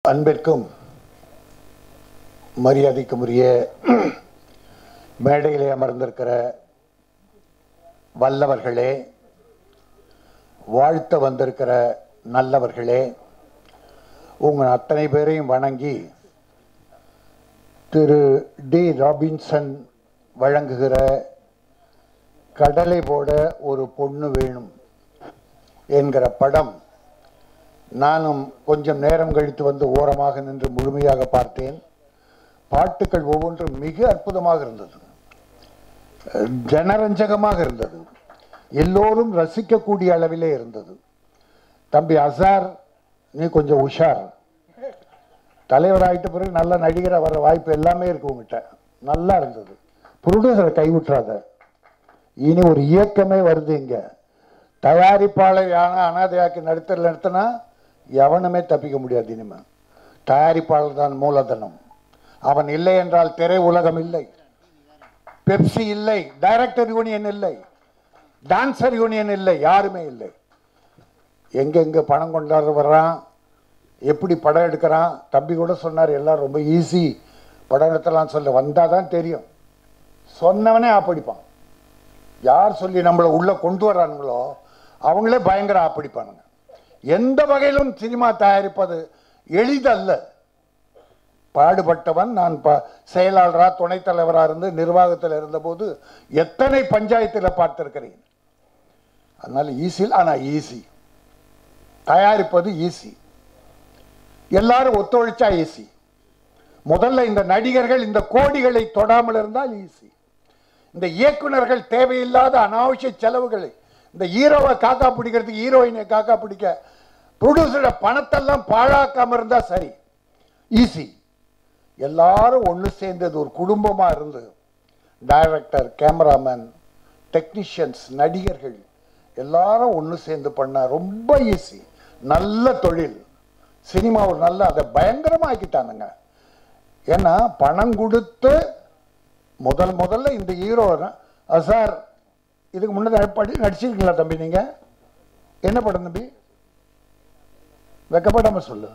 அன்பிற்கும் மரியாதைக்கும் உரிய மேடையிலே அமர்ந்திருக்கிற வல்லவர்களே வாழ்த்த வந்திருக்கிற நல்லவர்களே உங்கள் அத்தனை பேரையும் வணங்கி திரு டி ராபின்சன் வழங்குகிற கடலை போட ஒரு பொண்ணு வேணும் என்கிற படம் நானும் கொஞ்சம் நேரம் கழித்து வந்து ஓரமாக நின்று முழுமையாக பார்த்தேன் பாட்டுக்கள் ஒவ்வொன்றும் மிக அற்புதமாக இருந்தது ஜனரஞ்சகமாக இருந்தது எல்லோரும் ரசிக்கக்கூடிய அளவிலே இருந்தது தம்பி அசார் நீ கொஞ்சம் உஷார் தலைவராயிட்ட பிறகு நல்ல நடிகராக வர வாய்ப்பு எல்லாமே இருக்கு உங்ககிட்ட நல்லா இருந்தது ப்ரொடியூசரை கைவிட்டுறாத இனி ஒரு இயக்கமே வருது இங்க தயாரிப்பாளர் யானை அனாதையாக்கி நடுத்தல் நிறுத்தினா எவனுமே தப்பிக்க முடியாது இனிமே தயாரிப்பாளர் தான் மூலதனம் அவன் இல்லை என்றால் திரை உலகம் இல்லை பெப்சி இல்லை டைரக்டர் யூனியன் இல்லை டான்சர் யூனியன் இல்லை யாருமே இல்லை எங்கெங்க பணம் கொண்டாட வர்றான் எப்படி படம் எடுக்கிறான் தம்பி கூட சொன்னார் எல்லாம் ரொம்ப ஈஸி படம் எடுத்தலாம் சொல்ல வந்தால் தான் தெரியும் சொன்னவனே ஆப்படிப்பான் யார் சொல்லி நம்மளை உள்ள கொண்டு வர்றானுங்களோ அவங்களே பயங்கர ஆப்படிப்பானுங்க எந்த வகையிலும் சினிமா தயாரிப்பது எளிதல்ல பாடுபட்டவன் நான் ப செயலாளராக துணைத் தலைவராக இருந்து நிர்வாகத்தில் இருந்தபோது எத்தனை பஞ்சாயத்தில் பார்த்திருக்கிறேன் அதனால ஈஸி ஆனால் ஈஸி தயாரிப்பது ஈஸி எல்லாரும் ஒத்துழைச்சா ஈஸி முதல்ல இந்த நடிகர்கள் இந்த கோடிகளை தொடாமல் இருந்தால் ஈஸி இந்த இயக்குனர்கள் தேவையில்லாத அனாவசிய செலவுகளை இந்த ஹீரோவை காக்கா பிடிக்கிறதுக்கு ஹீரோயினை காக்கா பிடிக்க ப்ரொடியூசரோட பணத்தெல்லாம் பாழாக்காம இருந்தா சரி ஈஸி எல்லாரும் ஒன்று சேர்ந்தது ஒரு குடும்பமாக இருந்து டைரக்டர் கேமராமேன் டெக்னீஷியன்ஸ் நடிகர்கள் எல்லாரும் ஒன்று சேர்ந்து பண்ண ரொம்ப ஈஸி நல்ல தொழில் சினிமா ஒரு நல்ல அதை பயங்கரமாக ஆக்கிட்டானுங்க ஏன்னா பணம் கொடுத்து முதல் முதல்ல இந்த ஹீரோ சார் இதுக்கு முன்னாடி படி நடிச்சிருக்கீங்களா தம்பி நீங்க என்ன படம் தம்பி வெக்கப்படாம சொல்லு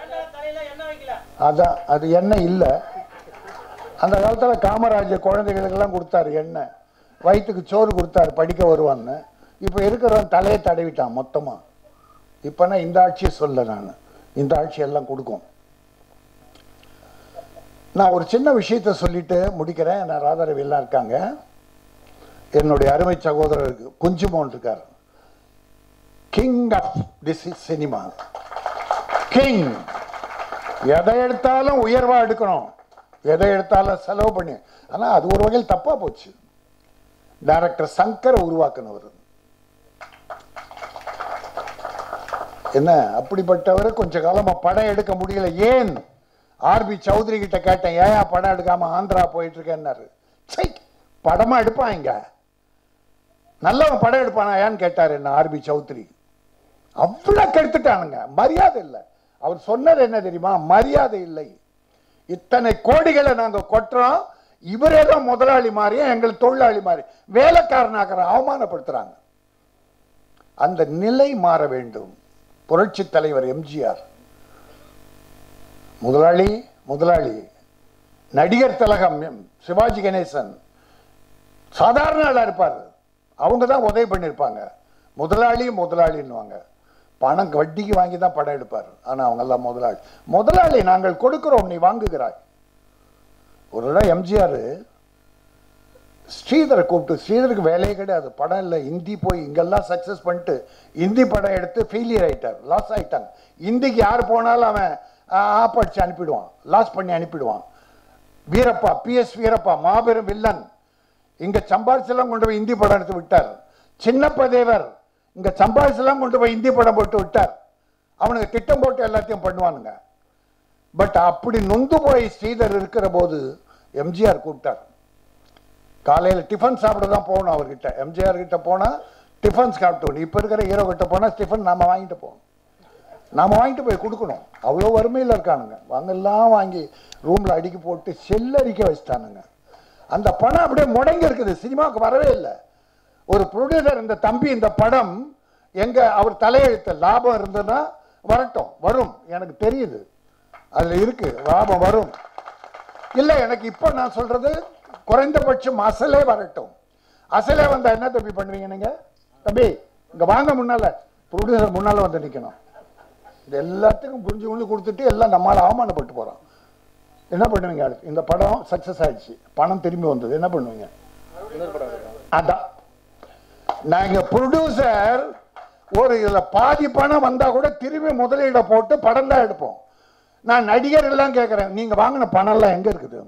அதான் அது எண்ணெய் இல்லை அந்த காலத்தில் காமராஜர் குழந்தைகளுக்கெல்லாம் கொடுத்தாரு எண்ணெய் வயிற்றுக்கு சோறு கொடுத்தாரு படிக்க வருவான்னு இப்போ இருக்கிறவன் தலையை தடவிட்டான் மொத்தமாக இப்போனா இந்த ஆட்சியை சொல்ல நான் இந்த ஆட்சி எல்லாம் கொடுக்கும் நான் ஒரு சின்ன விஷயத்த சொல்லிட்டு முடிக்கிறேன் நான் ராதாரவி எல்லாம் இருக்காங்க என்னுடைய அருமை சகோதரர் குஞ்சுமோன் இருக்கார் king of this cinema king எதை எடுத்தாலும் உயர்வா எடுக்கணும் எதை எடுத்தாலும் செலவு பண்ணி ஆனால் அது ஒரு வகையில் தப்பா போச்சு டைரக்டர் சங்கரை உருவாக்குனவர் என்ன அப்படிப்பட்டவர் கொஞ்ச காலமா படம் எடுக்க முடியல ஏன் ஆர்பி சௌத்ரி கிட்ட கேட்டேன் ஏன் படம் எடுக்காம ஆந்திரா போயிட்டு இருக்கேன்னாரு சை படமா எடுப்பான் இங்க நல்லவன் படம் எடுப்பானா ஏன்னு கேட்டார் என்ன ஆர்பி சௌத்ரி அவ்வளவு கெடுத்துட்டானுங்க மரியாதை இல்லை அவர் சொன்னது என்ன தெரியுமா மரியாதை இல்லை இத்தனை கோடிகளை நாங்க கொட்டுறோம் இவரே தான் முதலாளி மாதிரி எங்கள் தொழிலாளி மாதிரி வேலைக்காரனாக்கிற அவமானப்படுத்துறாங்க அந்த நிலை மாற வேண்டும் புரட்சி தலைவர் எம்ஜிஆர் முதலாளி முதலாளி நடிகர் திலகம் எம். சிவாஜி கணேசன் சாதாரண ஆளா இருப்பார் அவங்க தான் உதவி பண்ணியிருப்பாங்க முதலாளி முதலாளின்னுவாங்க பணம் வட்டிக்கு வாங்கி தான் படம் எடுப்பார் ஆனால் அவங்க எல்லாம் முதலாளி முதலாளி நாங்கள் கொடுக்கிறோம் நீ வாங்குகிறாய் ஒரு இடம் எம்ஜிஆர் ஸ்ரீதரை கூப்பிட்டு ஸ்ரீதருக்கு வேலையே கிடையாது படம் இல்லை ஹிந்தி போய் இங்கெல்லாம் சக்ஸஸ் பண்ணிட்டு ஹிந்தி படம் எடுத்து ஃபெயிலியர் ஆயிட்டார் லாஸ் ஆயிட்டாங்க ஹிந்திக்கு யார் போனாலும் அவன் ஆப் அடிச்சு அனுப்பிடுவான் லாஸ் பண்ணி அனுப்பிடுவான் வீரப்பா பிஎஸ் வீரப்பா மாபெரும் வில்லன் இங்க சம்பாரிச்செல்லாம் கொண்டு போய் ஹிந்தி படம் எடுத்து விட்டார் சின்னப்ப தேவர் இங்க சம்பாரிச்செல்லாம் கொண்டு போய் ஹிந்தி படம் போட்டு விட்டார் அவனுக்கு திட்டம் போட்டு எல்லாத்தையும் பண்ணுவானுங்க பட் அப்படி நொந்து போய் ஸ்ரீதர் இருக்கிற போது எம்ஜிஆர் கூப்பிட்டார் காலையில் டிஃபன் சாப்பிட தான் போகணும் அவர்கிட்ட எம்ஜிஆர் கிட்ட போனால் டிஃபன் சாப்பிட்டு இப்போ இருக்கிற ஹீரோ கிட்ட போனால் டிஃபன் நாம வாங்கிட்டு போகணும் நாம வாங்கிட்டு போய் கொடுக்கணும் அவ்வளோ வறுமையில் இருக்கானுங்க வாங்கெல்லாம் வாங்கி ரூமில் அடுக்கி போட்டு செல்லரிக்க வச்சுட்டானுங்க அந்த பணம் அப்படியே முடங்கி இருக்குது சினிமாவுக்கு வரவே இல்லை ஒரு ப்ரொடியூசர் இந்த தம்பி இந்த படம் எங்க அவர் தலையெழுத்து லாபம் இருந்ததுன்னா வரட்டும் வரும் எனக்கு தெரியுது அதுல இருக்கு லாபம் வரும் இல்ல எனக்கு இப்போ நான் சொல்றது குறைந்தபட்சம் அசலே வரட்டும் அசலே வந்தா என்ன தம்பி பண்ணுவீங்க நீங்க தம்பி இங்க வாங்க முன்னால ப்ரொடியூசர் முன்னால வந்து நிக்கணும் இது எல்லாத்துக்கும் புரிஞ்சு புரிஞ்சு கொடுத்துட்டு எல்லாம் நம்மளால அவமானப்பட்டு போறோம் என்ன பண்ணுவீங்க அடுத்து இந்த படம் சக்சஸ் ஆயிடுச்சு பணம் திரும்பி வந்தது என்ன பண்ணுவீங்க அதான் நாங்க ப்ரொடியூசர் ஒரு இதுல பாதி பணம் வந்தா கூட திரும்பி முதலீட போட்டு படம் தான் எடுப்போம் நான் நடிகர் எல்லாம் கேட்கிறேன் நீங்க வாங்கின பணம் எல்லாம் எங்க இருக்குது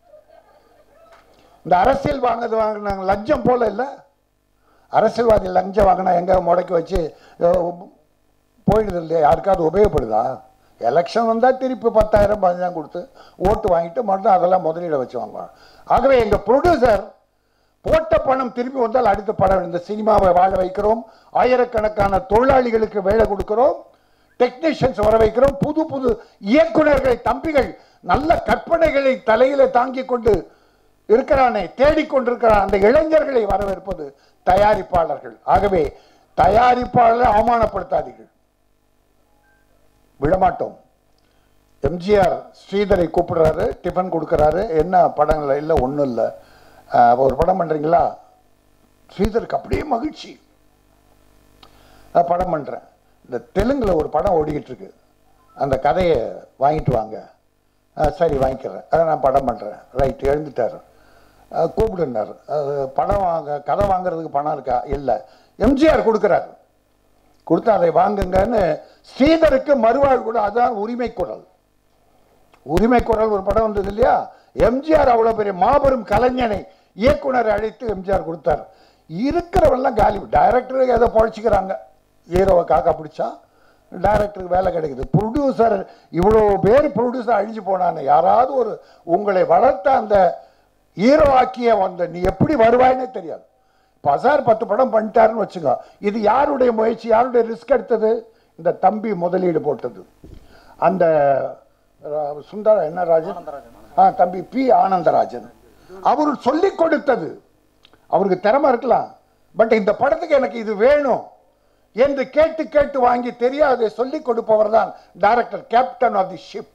இந்த அரசியல் வாங்குறது வாங்கினாங்க லஞ்சம் போல இல்ல அரசியல்வாதி லஞ்சம் வாங்கினா எங்க முடக்கி வச்சு அஹ், போயிடுது இல்லையா யாருக்காவது உபயோகப்படுதா எலெக்ஷன் வந்தா திருப்பி பத்தாயிரம் பதினஞ்சாயிரம் கொடுத்து ஓட்டு வாங்கிட்டு மட்டும் அதெல்லாம் முதலீட வச்சு வாங்குவாங்க ஆகவே எங்க ப்ரொடியூசர் போட்ட பணம் திரும்பி வந்தால் அடுத்த படம் இந்த சினிமாவை வாழ வைக்கிறோம் ஆயிரக்கணக்கான தொழிலாளிகளுக்கு வேலை கொடுக்கிறோம் டெக்னீஷியன்ஸ் வர வைக்கிறோம் புது புது இயக்குனர்களை தம்பிகள் நல்ல கற்பனைகளை தலையில தாங்கிக் கொண்டு இருக்கிறானே தேடிக்கொண்டிருக்கிறான் அந்த இளைஞர்களை வரவேற்பது தயாரிப்பாளர்கள் ஆகவே தயாரிப்பாளரை அவமானப்படுத்தாதீர்கள் விடமாட்டோம் எம்ஜிஆர் ஸ்ரீதரை கூப்பிடுறாரு டிஃபன் கொடுக்கறாரு என்ன படங்கள் இல்லை ஒன்றும் இல்லை ஒரு படம் பண்றீங்களா ஸ்ரீதருக்கு அப்படியே மகிழ்ச்சி "அஹ், படம் பண்றேன் இந்த தெலுங்குல ஒரு படம் ஓடிக்கிட்டு இருக்கு அந்த கதையை வாங்கிட்டு வாங்க "அஹ், சரி வாங்கிக்கிறேன் அதை நான் படம் பண்றேன் ரைட் எழுந்துட்டாரு அஹ், கூப்பிடுனாரு அது படம் வாங்க கதை வாங்குறதுக்கு பணம் இருக்கா இல்லை எம்ஜிஆர் கொடுக்குறாரு கொடுத்து அதை வாங்குங்கன்னு ஸ்ரீதருக்கு மறுவாழ் கூட அதான் உரிமை குரல் உரிமை குரல் ஒரு படம் வந்தது இல்லையா எம்ஜிஆர் அவ்வளவு பெரிய மாபெரும் கலைஞனை இயக்குனர் அழைத்து எம்ஜிஆர் கொடுத்தார் இருக்கிறவெல்லாம் காலி டைரக்டருக்கு ஏதோ பழச்சிக்கிறாங்க ஹீரோவை காக்கா பிடிச்சா டைரக்டருக்கு வேலை கிடைக்குது ப்ரொடியூசர் இவ்வளோ பேர் ப்ரொடியூசர் அழிஞ்சு போனான்னு யாராவது ஒரு உங்களை வளர்த்த அந்த ஹீரோ ஆக்கிய வந்த நீ எப்படி வருவாய்னே தெரியாது பசார் பத்து படம் பண்ணிட்டாருன்னு வச்சுக்கோ இது யாருடைய முயற்சி யாருடைய ரிஸ்க் எடுத்தது இந்த தம்பி முதலீடு போட்டது அந்த அஹ், சுந்தர என்ன ராஜன் ஆ தம்பி பி ஆனந்தராஜன் அவர் சொல்லிக் கொடுத்தது அவருக்கு திறமை இருக்கலாம் பட் இந்த படத்துக்கு எனக்கு இது வேணும் என்று கேட்டு கேட்டு வாங்கி தெரியாத சொல்லிக் கொடுப்பவர் தான் director captain of the ship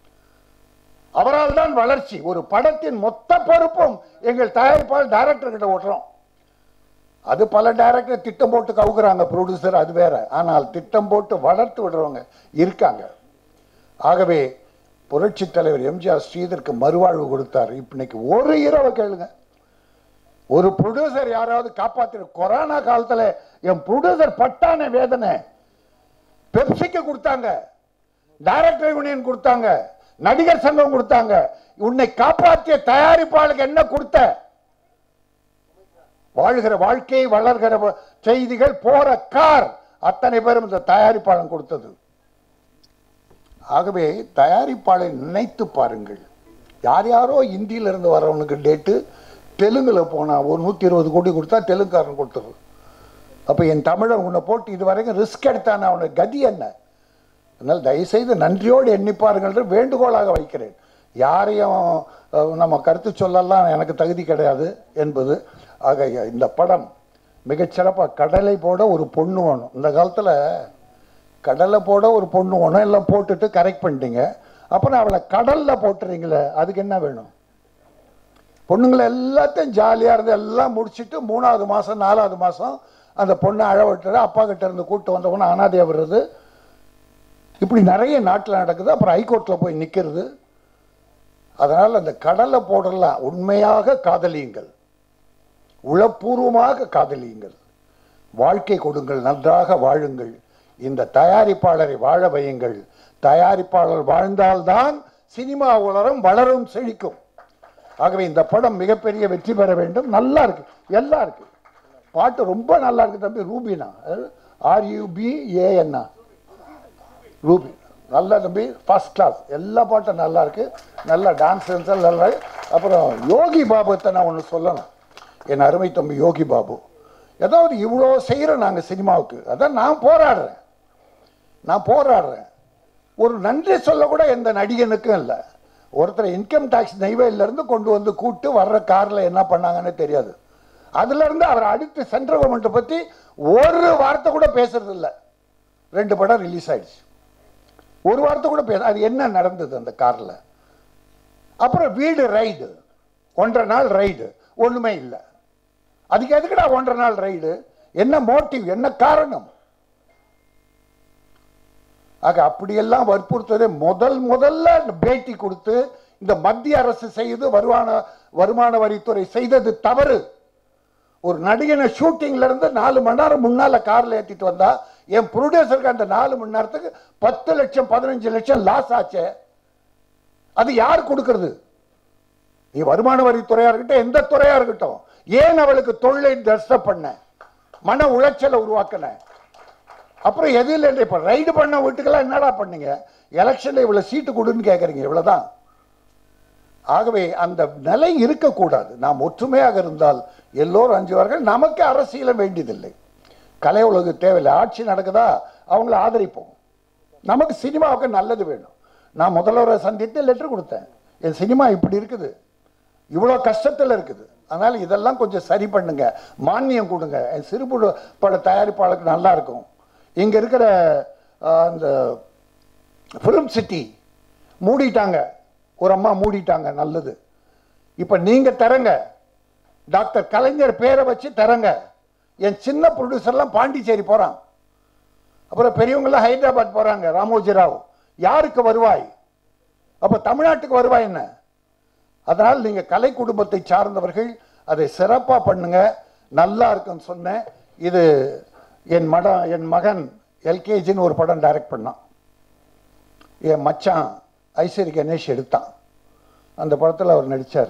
அவரால் தான் வளர்ச்சி ஒரு படத்தின் மொத்த பொறுப்பும் எங்கள் தயாரிப்பாளர் டைரக்டர் கிட்ட ஓட்டுறோம் அது பல டைரக்டர் திட்டம் போட்டு கவுக்குறாங்க ப்ரொடியூசர் அது வேற ஆனால் திட்டம் போட்டு வளர்த்து விடுறவங்க இருக்காங்க ஆகவே புரட்சி தலைவர் எம்ஜிஆர் ஸ்ரீதருக்கு மறுவாழ்வு கொடுத்தார் இன்னைக்கு ஒரு இரவை கேளுங்க ஒரு ப்ரொடியூசர் யாராவது காப்பாத்திரு கொரோனா காலத்துல என் ப்ரொடியூசர் பட்டான வேதனை பெப்சிக்கு கொடுத்தாங்க டைரக்டர் யூனியன் கொடுத்தாங்க நடிகர் சங்கம் கொடுத்தாங்க உன்னை காப்பாற்றிய தயாரிப்பாளருக்கு என்ன கொடுத்த வாழ்கிற வாழ்க்கை வளர்கிற வ- செய்திகள் போற கார் அத்தனை பேரும் இந்த தயாரிப்பாளன் கொடுத்தது ஆகவே தயாரிப்பாளை நினைத்து பாருங்கள் யார் யாரோ இந்தியில இருந்து வரவனுக்கு டேட்டு தெலுங்குல போனா ஒரு நூத்தி இருபது கோடி கொடுத்தா தெலுங்குக்காரன் கொடுத்துரு அப்ப என் தமிழன் உன்னை போட்டு இது வரைக்கும் ரிஸ்க் எடுத்தான அவனுக்கு கதி என்ன அதனால் தயவுசெய்து நன்றியோடு எண்ணிப்பாருங்கள் என்று வேண்டுகோளாக வைக்கிறேன் யாரையும் அஹ், நம்ம கருத்து சொல்லலாம் எனக்கு தகுதி கிடையாது என்பது ஆக இந்த படம் மிகச்சிறப்பாக கடலை போட ஒரு பொண்ணு வேணும் இந்த காலத்தில் கடலை போட ஒரு பொண்ணு வேணும் எல்லாம் போட்டுட்டு கரெக்ட் பண்ணிட்டீங்க அப்புறம் அவளை கடலில் போட்டுறீங்களே அதுக்கு என்ன வேணும் பொண்ணுங்களை எல்லாத்தையும் ஜாலியாக இருந்து எல்லாம் முடிச்சிட்டு மூணாவது மாதம் நாலாவது மாதம் அந்த பொண்ணை அழ விட்டுறது அப்பா கிட்ட இருந்து கூட்டு வந்தவொன்னே அனாதையாக விடுறது இப்படி நிறைய நாட்டில் நடக்குது அப்புறம் ஹைகோர்ட்டில் போய் நிற்கிறது அதனால் அந்த கடலை போடலாம் உண்மையாக காதலியுங்கள் உளப்பூர்வமாக காதலியுங்கள் வாழ்க்கை கொடுங்கள் நன்றாக வாழுங்கள் இந்த தயாரிப்பாளரை வாழ வையுங்கள் தயாரிப்பாளர் வாழ்ந்தால்தான் சினிமா உலகம் வளரும் செழிக்கும் ஆகவே இந்த படம் மிகப்பெரிய வெற்றி பெற வேண்டும் நல்லா இருக்கு எல்லாம் இருக்கு பாட்டு ரொம்ப நல்லா இருக்கு தம்பி ரூபினா ஆர்யூபி ஏஎன்ஆ ரூபி நல்லா தம்பி ஃபர்ஸ்ட் கிளாஸ் எல்லா பாட்டும் நல்லா இருக்கு நல்ல டான்ஸ் நல்லா இருக்கு. அப்புறம் யோகி பாபுத்தை நான் ஒன்று சொல்லணும் என் அருமை தம்பி யோகி பாபு ஏதாவது இவ்வளோ செய்கிறோம் நாங்கள் சினிமாவுக்கு அதான் நான் போராடுறேன் நான் போராடுறேன் ஒரு நன்றி சொல்ல கூட எந்த நடிகனுக்கும் இல்லை ஒருத்தர் இன்கம் டேக்ஸ் நெய்வேலியிலேருந்து கொண்டு வந்து கூட்டு வர்ற காரில் என்ன பண்ணாங்கன்னு தெரியாது அதுலேருந்து அவர் அடுத்து சென்ட்ரல் கவர்மெண்ட்டை பற்றி ஒரு வார்த்தை கூட பேசுறது இல்லை ரெண்டு படம் ரிலீஸ் ஆயிடுச்சு ஒரு வாரத்தை கூட பேச அது என்ன நடந்தது அந்த கார்ல அப்புறம் வீடு ரைடு ஒன்றரை நாள் ரைடு ஒண்ணுமே இல்லை அதுக்கு எதுக்குடா ஒன்றரை நாள் ரைடு என்ன மோட்டிவ் என்ன காரணம் ஆக அப்படியெல்லாம் வற்புறுத்தது முதல் முதல்ல பேட்டி கொடுத்து இந்த மத்திய அரசு செய்து வருமான வருமான வரித்துறை செய்தது தவறு ஒரு நடிகனை ஷூட்டிங்ல இருந்து நாலு மணி நேரம் முன்னால கார்ல ஏத்திட்டு வந்தா என் ப்ரொடியூசருக்கு அந்த நாலு மணி நேரத்துக்கு பத்து லட்சம் பதினஞ்சு லட்சம் லாஸ் ஆச்சே அது யார் கொடுக்கிறது நீ வருமான வரித்துறையா இருக்கட்டும் எந்த துறையா இருக்கட்டும் ஏன் அவளுக்கு தொழிலை டஸ்டப் பண்ண மன உளைச்சலை உருவாக்கின அப்புறம் எது இல்லை இப்ப ரைடு பண்ண வீட்டுக்கெல்லாம் என்னடா பண்ணீங்க எலெக்ஷன்ல இவ்வளவு சீட்டு கொடுன்னு கேக்குறீங்க இவ்வளவுதான் ஆகவே அந்த நிலை இருக்கக்கூடாது நாம் ஒற்றுமையாக இருந்தால் எல்லோரும் அஞ்சுவார்கள் நமக்கு அரசியலும் வேண்டியதில்லை கலை உலகு தேவையில்லை ஆட்சி நடக்குதா அவங்கள ஆதரிப்போம் நமக்கு சினிமாவுக்கு நல்லது வேணும் நான் முதல்வரை சந்தித்து லெட்டர் கொடுத்தேன் என் சினிமா இப்படி இருக்குது இவ்வளோ கஷ்டத்தில் இருக்குது அதனால் இதெல்லாம் கொஞ்சம் சரி பண்ணுங்க மானியம் கொடுங்க என் சிறுபுடு பட தயாரிப்பாளருக்கு நல்லா இருக்கும் இங்கே இருக்கிற ஆஹ், அந்த ஃபிலிம் சிட்டி மூடிட்டாங்க ஒரு அம்மா மூடிட்டாங்க நல்லது இப்போ நீங்கள் தரங்க டாக்டர் கலைஞர் பேரை வச்சு தரங்க என் சின்ன ப்ரொடியூசர்லாம் பாண்டிச்சேரி போகிறான் அப்புறம் பெரியவங்களாம் ஹைதராபாத் போகிறாங்க ராமோஜி ராவ் யாருக்கு வருவாய் அப்போ தமிழ்நாட்டுக்கு வருவாய் என்ன அதனால் நீங்க கலை குடும்பத்தை சார்ந்தவர்கள் அதை சிறப்பா பண்ணுங்க நல்லா இருக்குன்னு சொன்னேன் இது என் மட என் மகன் எல்கேஜின்னு ஒரு படம் டைரக்ட் பண்ணான் என் மச்சான் ஐஸ்வரி கணேஷ் எடுத்தான் அந்த படத்தில் அவர் நடிச்சார்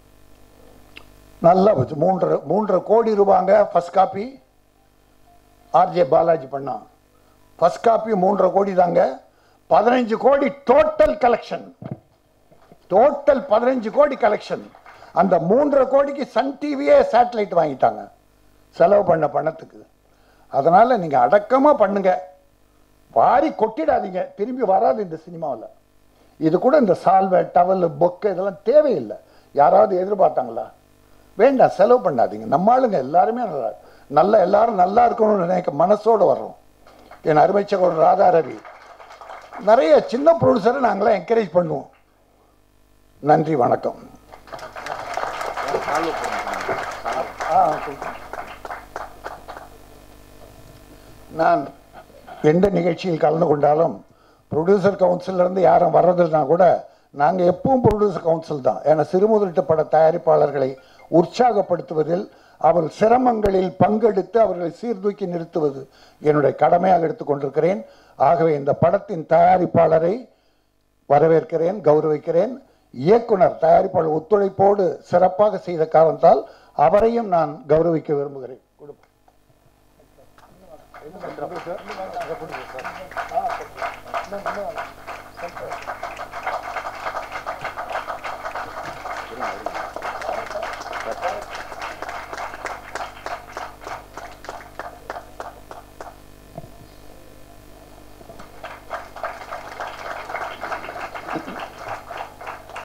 நல்லா போச்சு மூன்றரை மூன்றரை கோடி ரூபாங்க ஃபர்ஸ்ட் காப்பி ஆர்ஜே பாலாஜி பண்ணான் ஃபர்ஸ்ட் காப்பி மூன்றரை கோடி தாங்க பதினஞ்சு கோடி டோட்டல் கலெக்ஷன் டோட்டல் பதினஞ்சு கோடி கலெக்ஷன் அந்த மூன்றரை கோடிக்கு சன் டிவியே சேட்டலைட் வாங்கிட்டாங்க செலவு பண்ண பணத்துக்கு அதனால நீங்க அடக்கமா பண்ணுங்க வாரி கொட்டிடாதீங்க திரும்பி வராது இந்த சினிமாவில் இது கூட இந்த சால்வை டவல் பொக்கு இதெல்லாம் தேவையில்லை யாராவது எதிர்பார்த்தாங்களா வேண்டாம் செலவு பண்ணாதீங்க நம்ம ஆளுங்க எல்லாருமே நல்லா நல்ல எல்லாரும் நல்லா இருக்கணும்னு நினைக்க மனசோட வர்றோம் என் அருமை சகோதரர் ராதா ரவி நிறைய சின்ன ப்ரொடியூசரை நாங்களாம் என்கரேஜ் பண்ணுவோம் நன்றி வணக்கம் ஆ, சொல்லுங்க. நான் எந்த நிகழ்ச்சியில் கலந்து கொண்டாலும் ப்ரொடியூசர் கவுன்சில்ல இருந்து யாரும் வர்றதுன்னா கூட நாங்கள் எப்பவும் ப்ரொடியூசர் கவுன்சில் தான் ஏன்னா சிறுமுதலீட்டு பட தயாரிப்பாளர்களை உற்சாகப்படுத்துவதில் அவர் சிரமங்களில் பங்கெடுத்து அவர்களை சீர்தூக்கி நிறுத்துவது என்னுடைய கடமையாக எடுத்துக்கொண்டிருக்கிறேன் ஆகவே இந்த படத்தின் தயாரிப்பாளரை வரவேற்கிறேன் கௌரவிக்கிறேன் இயக்குனர் தயாரிப்பாளர் ஒத்துழைப்போடு சிறப்பாக செய்த காரணத்தால் அவரையும் நான் கௌரவிக்க விரும்புகிறேன் கொடுப்போம்.